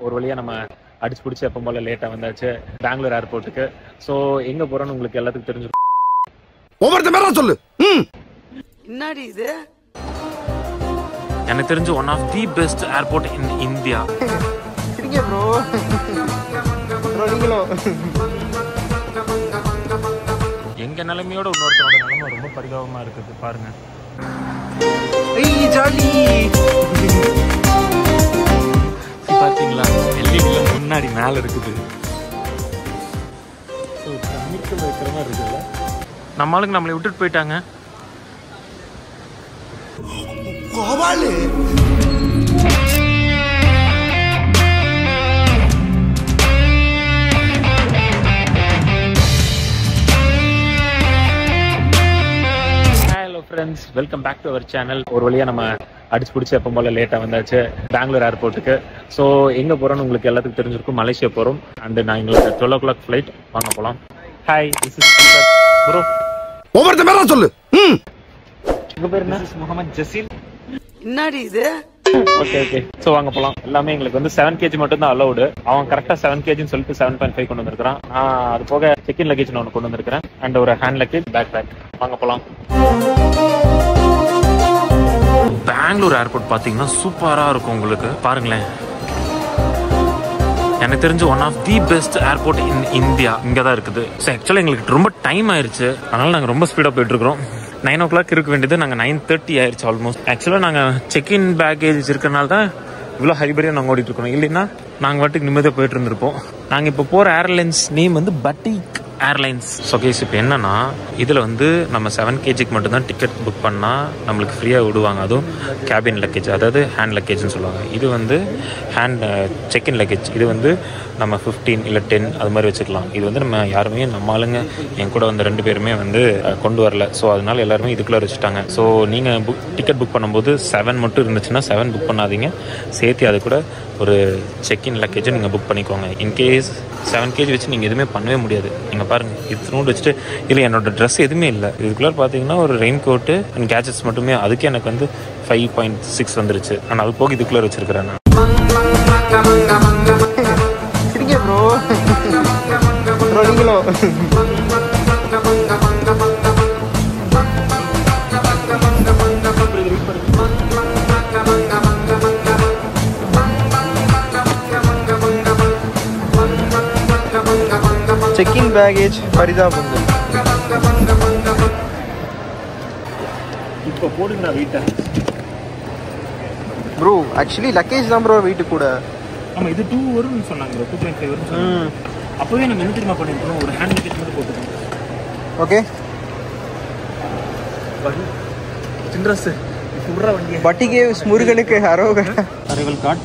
ஒரு வழியா நம்ம அடிச்சு பிடிச்சி எப்போ போல லேட்டா வந்தாச்சு பெங்களூர் ஏர்போர்ட்டுக்கு ஸோ எங்க போறோம்னு உங்களுக்கு எல்லாத்துக்கும் தெரிஞ்சிருக்கும் ஒவ்வொருத்த மேல சொல்லு ம் என்னடி இது எனக்கு தெரிஞ்சு one of the best airport in India சரிங்க ப்ரோ ப்ரோ நீங்களும் எங்க நிலைமையோட இன்னொருத்தரோட நிலைமை ரொம்ப பரிதாபமா இருக்குது பாருங்க ஐய் ஜாலி பாத்தீங்களா எல்இடில முன்னாடி மேல இருக்குது So, கண்ணுக்கு வைக்கிற மாதிரி இருக்குல்ல நம்ம ஆளுங்க நம்மளை விட்டுட்டு போயிட்டாங்க Gopalu hello friends welcome back to our channel ஒரு வழியா நம்ம அடிச்சு பிடிச்சி எப்போ போல லேட்டா வந்தாச்சு பெங்களூர் ஏர்போர்ட்டுக்கு ஸோ எங்க போறோம்னு உங்களுக்கு எல்லாத்துக்கும் தெரிஞ்சிருக்கும் மலேசியா போறோம் அண்ட் நான் எங்களுக்கு டுவெல் ஓ கிளாக் ஃபிளைட் வாங்க போலாம் ஹாய் திஸ் இஸ் ப்ரோ ஒவ்வொருத்த மேல சொல்லு ம் உங்க பேர் என்ன முகமது ஜசீல் என்னடி இது ஓகே ஓகே ஸோ வாங்க போலாம் எல்லாமே எங்களுக்கு வந்து செவன் கேஜி மட்டும் தான் அலௌடு அவன் கரெக்டா செவன் கேஜின்னு சொல்லிட்டு செவன் பாயிண்ட் ஃபைவ் கொண்டு வந்திருக்கான் நான் அது போக செக் இன் லக்கேஜ் ஒன்று கொண்டு வந்திருக்கிறேன் அண்ட் ஒரு ஹேண்ட் லக்கேஜ் பேக் பேக் வாங்க போலாம் பெங்களூர் ஏர்போர்ட் பார்த்தீங்கன்னா சூப்பராக இருக்கும் உங்களுக்கு பாருங்களேன் எனக்கு தெரிஞ்சு one of the best airport in India இங்கே தான் இருக்குது ஸோ ஆக்சுவலாக எங்களுக்கு ரொம்ப டைம் ஆயிருச்சு அதனால நாங்கள் ரொம்ப ஸ்பீடாக போயிட்டு இருக்கிறோம் நைன் ஓ கிளாக் இருக்க வேண்டியது நாங்கள் நைன் தேர்ட்டி ஆயிருச்சு ஆல்மோஸ்ட் ஆக்சுவலாக நாங்கள் செக் இன் பேக்கேஜ் இருக்கறனால தான் இவ்வளோ ஹரிபரியாக நாங்கள் ஓடிட்டு இருக்கோம் இல்லைன்னா நாங்கள் வாட்டுக்கு நிம்மதியாக போயிட்டு இருந்திருப்போம் நாங்கள் இப்போ போகிற ஏர்லைன்ஸ் நேம் வந்து பட்டிக் ஏர்லைன்ஸ் ஸோ கேஸ் இப்போ என்னன்னா இதில் வந்து நம்ம செவன் கேஜிக்கு மட்டும்தான் டிக்கெட் புக் பண்ணால் நம்மளுக்கு ஃப்ரீயாக விடுவாங்க அதுவும் கேபின் லக்கேஜ் அதாவது ஹேண்ட் லக்கேஜ்னு சொல்லுவாங்க இது வந்து ஹேண்ட் செக்இன் லக்கேஜ் இது வந்து நம்ம ஃபிஃப்டீன் இல்லை டென் அது மாதிரி வச்சுக்கலாம் இது வந்து நம்ம யாருமே நம்ம ஆளுங்க என் கூட வந்த ரெண்டு பேருமே வந்து அஹ், கொண்டு வரல ஸோ அதனால எல்லாருமே இதுக்குள்ளே வச்சுட்டாங்க ஸோ நீங்கள் புக் டிக்கெட் புக் பண்ணும்போது செவன் மட்டும் இருந்துச்சுன்னா செவன் புக் பண்ணாதீங்க சேர்த்து அது கூட ஒரு செக்இன் லக்கேஜை நீங்கள் புக் பண்ணிக்கோங்க இன்கேஸ் செவன் கேஜி வச்சு நீங்கள் எதுவுமே பண்ணவே முடியாது நீங்கள் பாருங்கள் இத்தனோடு வச்சுட்டு இல்லை என்னோட ட்ரெஸ் எதுவுமே இல்லை இதுக்குள்ளே பார்த்தீங்கன்னா ஒரு ரெயின் கோட்டு அண்ட் கேஜெட்ஸ் மட்டுமே அதுக்கே எனக்கு வந்து ஃபைவ் பாயிண்ட் சிக்ஸ் வந்துருச்சு ஆனால் அது போக இதுக்குள்ளே வச்சிருக்கிறேன் நான் சரிங்க ப்ரோ ப்ரோ நீங்களும் செக் இன் பேகேஜ் பரிதாபந்து இப்போ போடுங்க வீட்டை ப்ரோ ஆக்சுவலி லக்கேஜ் தான் ப்ரோ வெயிட் கூட ஆமாம் இது டூ வரும்னு சொன்னாங்க டூ பாயிண்ட் ஃபைவ் வரும் ம் அப்போவே நம்ம என்ன தெரியுமா பண்ணிருக்கோம் ஒரு ஹேண்ட் லக்கேஜ் மட்டும் போட்டுருக்கோம் ஓகே சின்ரஸ் விட்ற வண்டியை பட்டிகே முருகனுக்கு அரோக அரைவல் கார்டு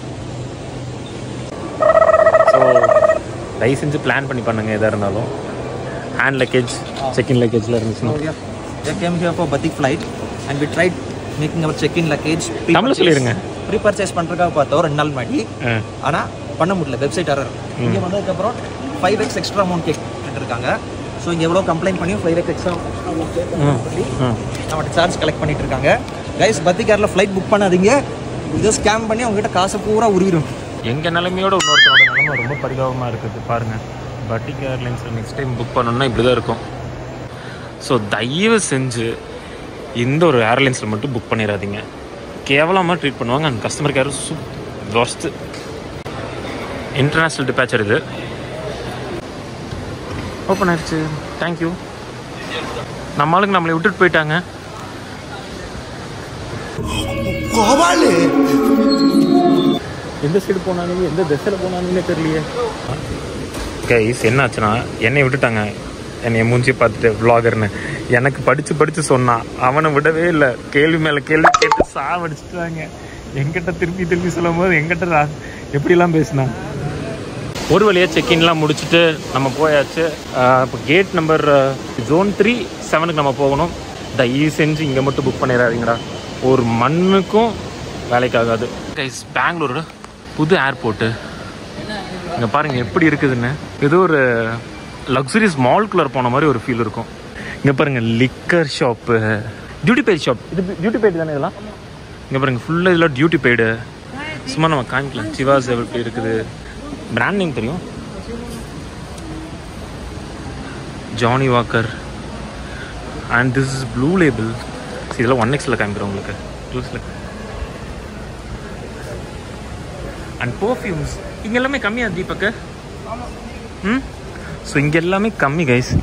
ஸோ தயவு செஞ்சு பிளான் பண்ணி பண்ணுங்க எதாக இருந்தாலும் ஹேண்ட் லக்கேஜ் செக்இன் லக்கேஜில் இருந்துச்சுன்னா They came here for Batik flight and we tried making our check-in luggage. தமிழ்ல சொல்லிருங்க. ப்ரீ பர்ச்சேஸ் பண்ணுறதுக்காக பார்த்தோம் ரெண்டு நாள் முன்னாடி ஆ ஆனால் பண்ண முடியல வெப்சைட் எரர் இங்கே வந்ததுக்கப்புறம் ஃபைவ் எக்ஸ் எக்ஸ்ட்ரா அமௌண்ட் கேட்டு இருக்காங்க ஸோ இங்கே எவ்வளோ கம்ப்ளைண்ட் பண்ணி ஃபைவ் எக்ஸ் எக்ஸ்ட்ரா அமௌண்ட் பண்ணி ம் நம்மகிட்ட சார்ஜ் கலெக்ட் பண்ணிட்டு இருக்காங்க கைஸ் பத்திக் ஏரில் ஃப்ளைட் புக் பண்ணாதீங்க இதை ஸ்கேம் பண்ணி அவங்ககிட்ட காசை பூரா உருவிடும் எங்கள் நிலைமையோட இன்னொருத்தரோட நிலைமை ரொம்ப பரிதாபமாக இருக்குது பாருங்கள் பட்டிக் ஏர்லைன்ஸில் நெக்ஸ்ட் டைம் புக் பண்ணணும்னா இப்படி தான் இருக்கும் ஸோ தயவு செஞ்சு இந்த ஒரு ஏர்லைன்ஸில் மட்டும் புக் பண்ணிடாதீங்க கேவலமாக ட்ரீட் பண்ணுவாங்க அண்ட் கஸ்டமர் கேர் சூப் ஒர்ஸ்ட்டு இன்டர்நேஷ்னல் டிபேச்சர் இது ஓப்பன் ஆயிடுச்சு தேங்க்யூ நம்ம ஆளுங்க நம்மளை விட்டுட்டு போயிட்டாங்க கோபாலு எந்த சைடு போனாலுமே எந்த திசையில் போனாலுமே தெரியலையே கைஸ் என்னாச்சுன்னா என்னை விட்டுட்டாங்க என்னை மூஞ்சி பார்த்துட்டு vloggerன்னு எனக்கு படித்து படித்து சொன்னான் அவனை விடவே இல்லை கேள்வி மேலே கேள்வி கேட்டு சாவடிச்சிட்டாங்க எங்கிட்ட திருப்பி திருப்பி சொல்லும் போது எங்கிட்ட ரா- எப்படிலாம் பேசினான் ஒரு வழியாக செக்இன்லாம் முடிச்சுட்டு நம்ம போயாச்சு இப்போ கேட் நம்பர் ஜோன் த்ரீ செவனுக்கு நம்ம போகணும் தயவு செஞ்சு இங்கே மட்டும் புக் பண்ணிடாதீங்கடா ஒரு மண்ணுக்கும் வேலைக்கு ஆகாது கைஸ் பெங்களூரோட புது ஏர்போர்ட்டு இங்கே பாருங்க எப்படி இருக்குதுன்னு ஏதோ ஒரு லக்ஸுரியஸ் மால்குள்ளே போன மாதிரி ஒரு ஃபீல் இருக்கும் இங்கே பாருங்க liquor shop duty paid shop இது டியூட்டி பெய்டு தானே இதெல்லாம் இங்கே பாருங்க ஃபுல்லாக இதெல்லாம் டியூட்டி பெய்டு சும்மா நம்ம காமிக்கலாம் சிவாஸ் எப்படி இருக்குது பிராண்ட் நேம் தெரியும் Johnnie Walker and this is blue label இதெல்லாம் ஒன் எக்ஸில் காமிக்கிறேன் உங்களுக்கு ப்ளூஸில் அண்ட் பர்ஃப்யூம்ஸ் இங்கே எல்லாமே கம்மியா தீபக்கு ம் ஸோ இங்கே எல்லாமே கம்மி கைஸ்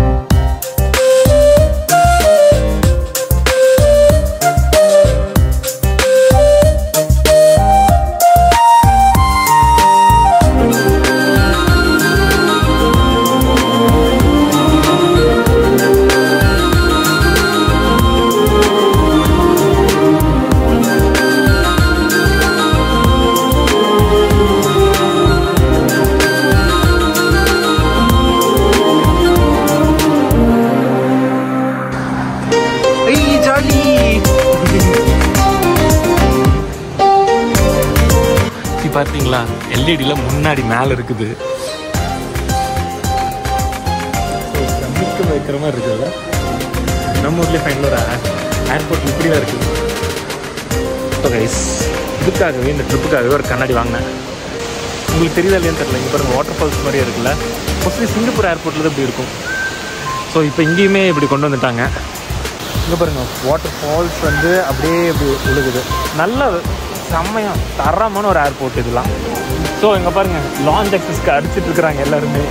ஏய் ஜாலி இது பார்த்தீங்களா எல்இடியில் முன்னாடி மேலே இருக்குது கம்மிக்க வைக்கிற மாதிரி இருக்குல்ல நம்ம ஊர்லேயே ஃபைனல் ஒரு ஏர்போர்ட் இப்படி தான் இருக்குது ஸோ கைஸ் இதுக்காகவே இந்த ட்ரிப்புக்காகவே ஒரு கண்ணாடி வாங்கினேன் உங்களுக்கு தெரியுதா இல்லையான்னு தெரியல இங்கே பாருங்க வாட்டர் ஃபால்ஸ் மாதிரியே இருக்குல்ல மோஸ்ட்லி சிங்கப்பூர் ஏர்போர்ட்டில் தான் இப்படி இருக்கும் ஸோ இப்போ இங்கேயுமே இப்படி கொண்டு வந்துட்டாங்க இங்கே பாருங்க வாட்டர் ஃபால்ஸ் வந்து அப்படியே இப்படி விழுகுது நல்ல செம்மையா தரமான ஒரு ஏர்போர்ட் இதெல்லாம் ஸோ இங்கே பாருங்க லான்ச் அக்சஸ்க்கு அடிச்சிட்டு இருக்கிறாங்க எல்லாருமே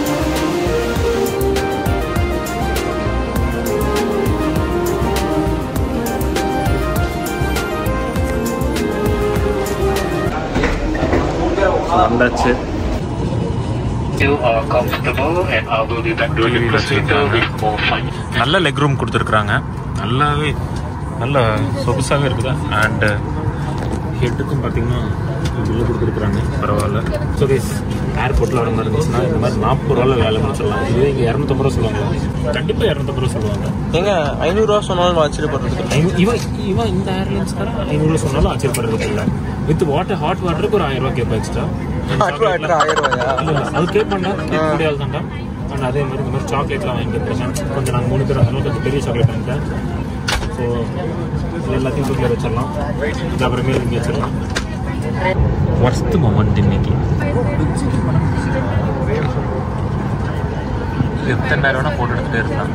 வந்தாச்சு You are comfortable and I will be back to the procedure with more fun. நல்ல லெக் ரூம் கொடுத்துருக்குறாங்க நல்லாவே நல்ல சொகுசாகவே இருக்குது அண்டு ஹெட்டுக்கும் பார்த்தீங்கன்னா உள்ள கொடுத்துருக்குறாங்க பரவாயில்ல ஸோ கேஸ் ஏர்போர்ட்டில் வர மாதிரி இருந்துச்சுன்னா இந்த மாதிரி நாற்பது ரூபாவில் வேலை முடிச்சிடலாம் இதுவே இங்கே இரநூத்தம்பது ரூபா சொல்லுவாங்க கண்டிப்பாக இரநூத்தம்பது ரூபா சொல்லுவாங்க ஏங்க ஐநூறுரூவா சொன்னாலும் ஆச்சரியப்படுறதுக்கு ஐநூ- இவன் இவன் இந்த ஏர்லைன்ஸ் தர ஐநூறுல சொன்னாலும் ஆச்சரியப்படுறது இல்லை வித் வாட்டர் ஹாட் வாட்டருக்கு ஒரு ஆயிரம் ரூபாய் கேட்பா எக்ஸ்ட்ரா Hot water ஆயிரம் ரூபாயா? அது கேட்பாண்டா கேட்க முடியாது தான்டா அண்ட் அதே மாதிரி இந்த மாதிரி சாக்லேட்லாம் வாங்கி கொடுத்துருக்கேன் கொஞ்சம் நாங்கள் மூணு பேர் அதனால கொஞ்சம் பெரிய சாக்லேட் வாங்கிட்டேன் ஸோ எல்லாத்தையும் தூக்கி வச்சிடலாம் இது அப்புறமே இங்கே வச்சிடலாம் ஒர்ஸ்ட் மொமெண்ட் இன்னைக்கு எத்தனை நேரம் வேணா போட்டு எடுத்துகிட்டே இருக்கலாம்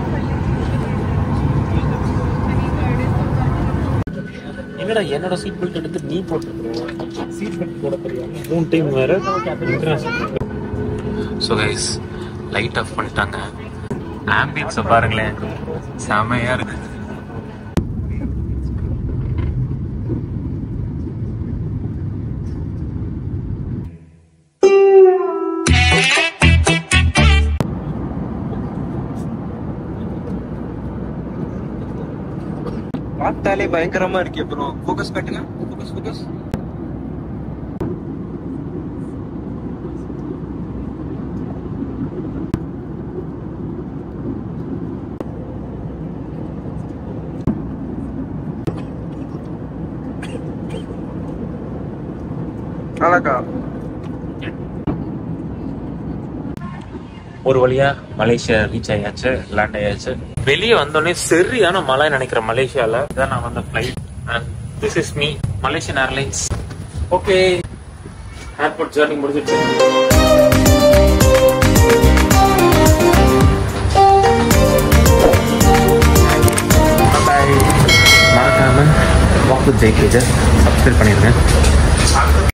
என்னடா என்னோட சீட் பெல்ட் எடுத்து நீ போட்டு சீட் பெல்ட் போட தெரியாம மூணு டைம் வேற ஸோ கைஸ் லைட் ஆஃப் பண்ணிட்டாங்க ஆம்பியன்ஸை பாருங்களேன் செமையா இருக்கு பார்த்தாலே பயங்கரமா இருக்கு ப்ரோ ஃபோக்கஸ் காட்டுங்க ஃபோக்கஸ் ஃபோக்கஸ் அழகா ஒரு வழியா மலேசியா ரீச் ஆயாச்சு லேண்ட் ஆயாச்சு வெளியே வந்தோடனே சரியான மழை நினைக்கிற மலேசியால இதான் நான் வந்த flight and this is me Malaysian Airlines okay airport journey முடிஞ்சிருச்சு மறக்காம வாக்கு ஜெய்கேஜை சப்ஸ்கிரைப் பண்ணிடுங்க